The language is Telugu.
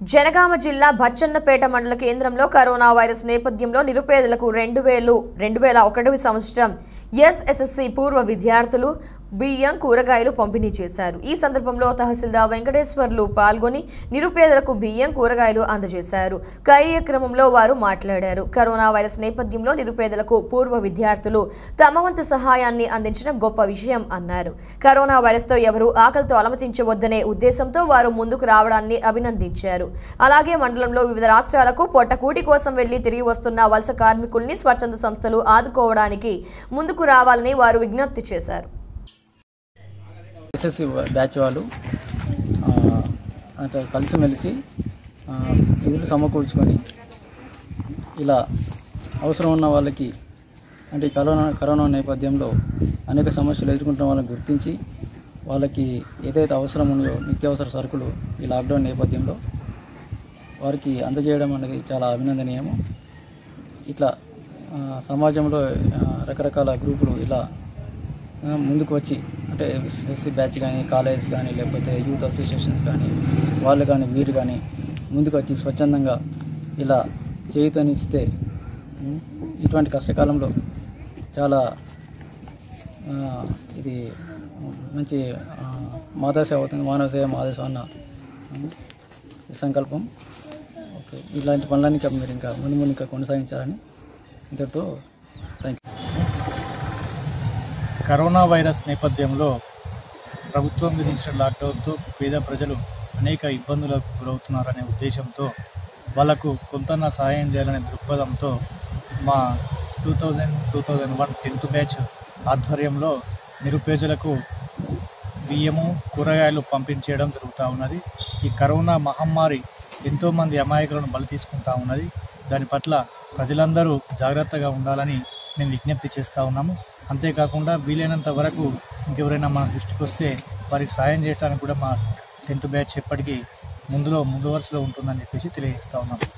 జనగామ జిల్లా బచ్చన్నపేట మండల కేంద్రంలో కరోనా వైరస్ నేపథ్యంలో నిరుపేదలకు రెండు వేలు రెండు వేల ఒకటి సంవత్సరం ఎస్ఎస్ఎస్సి పూర్వ విద్యార్థులు బియ్యం కూరగాయలు పంపిణీ చేశారు ఈ సందర్భంలో తహసీల్దార్ వెంకటేశ్వర్లు పాల్గొని నిరుపేదలకు బియ్యం కూరగాయలు అందజేశారు కార్యక్రమంలో వారు మాట్లాడారు కరోనా వైరస్ నేపథ్యంలో నిరుపేదలకు పూర్వ విద్యార్థులు తమ వంతు సహాయాన్ని అందించిన గొప్ప విషయం అన్నారు కరోనా వైరస్తో ఎవరూ ఆకలితో అలమతించవద్దనే ఉద్దేశంతో వారు ముందుకు రావడాన్ని అభినందించారు అలాగే మండలంలో వివిధ రాష్ట్రాలకు పొట్టకూటి కోసం వెళ్లి తిరిగి వస్తున్న వలస కార్మికుల్ని స్వచ్ఛంద సంస్థలు ఆదుకోవడానికి ముందుకు రావాలని వారు విజ్ఞప్తి చేశారు ఎస్ఎస్సి బ్యాచ్ వాళ్ళు ఆ, అంటే కలిసిమెలిసి ఆ, నిధులు సమకూర్చుకొని ఇలా అవసరం ఉన్న వాళ్ళకి అంటే ఈ కరోనా కరోనా నేపథ్యంలో అనేక సమస్యలు ఎదుర్కొంటున్న వాళ్ళని గుర్తించి వాళ్ళకి ఏదైతే అవసరం ఉందో నిత్యావసర సరుకులు ఈ లాక్డౌన్ నేపథ్యంలో వారికి అందజేయడం అనేది చాలా అభినందనీయము ఇట్లా ఆ, సమాజంలో ఆ, రకరకాల గ్రూపులు ఇలా ఆ, ముందుకు వచ్చి అంటే ఎస్ఎస్సి బ్యాచ్ కానీ కాలేజ్ కానీ లేకపోతే యూత్ అసోసియేషన్స్ కానీ వాళ్ళు కానీ వీరు కానీ ముందుకు వచ్చి స్వచ్ఛందంగా ఇలా చేయుతనిస్తే ఉమ్, ఇటువంటి కష్టకాలంలో చాలా ఆ, ఇది మంచి ఆ, మాధవ సేవ అవుతుంది మానవ సేవ మాధవ సేవ అన్న ఉమ్, ఈ సంకల్పం ఓకే ఇలాంటి పనులన్నీ ఇంకా మీరు ఇంకా ముందు ముందు ఇంకా కొనసాగించాలని ఇంతటితో థ్యాంక్ యూ కరోనా వైరస్ నేపథ్యంలో ప్రభుత్వం విధించిన లాక్డౌన్తో పేద ప్రజలు అనేక ఇబ్బందులకు గురవుతున్నారనే ఉద్దేశంతో వాళ్ళకు కొంతన్న సహాయం చేయాలనే దృక్పథంతో మా two thousand two thousand one tenth batch ఆధ్వర్యంలో నిరుపేదలకు బియ్యము కూరగాయలు పంపించేయడం జరుగుతూ ఉన్నది ఈ కరోనా మహమ్మారి ఎంతోమంది అమాయకులను బలి తీసుకుంటా ఉన్నది దాని పట్ల ప్రజలందరూ జాగ్రత్తగా ఉండాలని మేము విజ్ఞప్తి చేస్తూ ఉన్నాము అంతేకాకుండా వీలైనంత వరకు ఇంకెవరైనా మన దృష్టికి వస్తే వారికి సాయం చేయడానికి కూడా మా టెన్త్ బ్యాచ్ ఎప్పటికీ ముందులో ముందు వరుసలో ఉంటుందని చెప్పేసి తెలియజేస్తా ఉన్నాము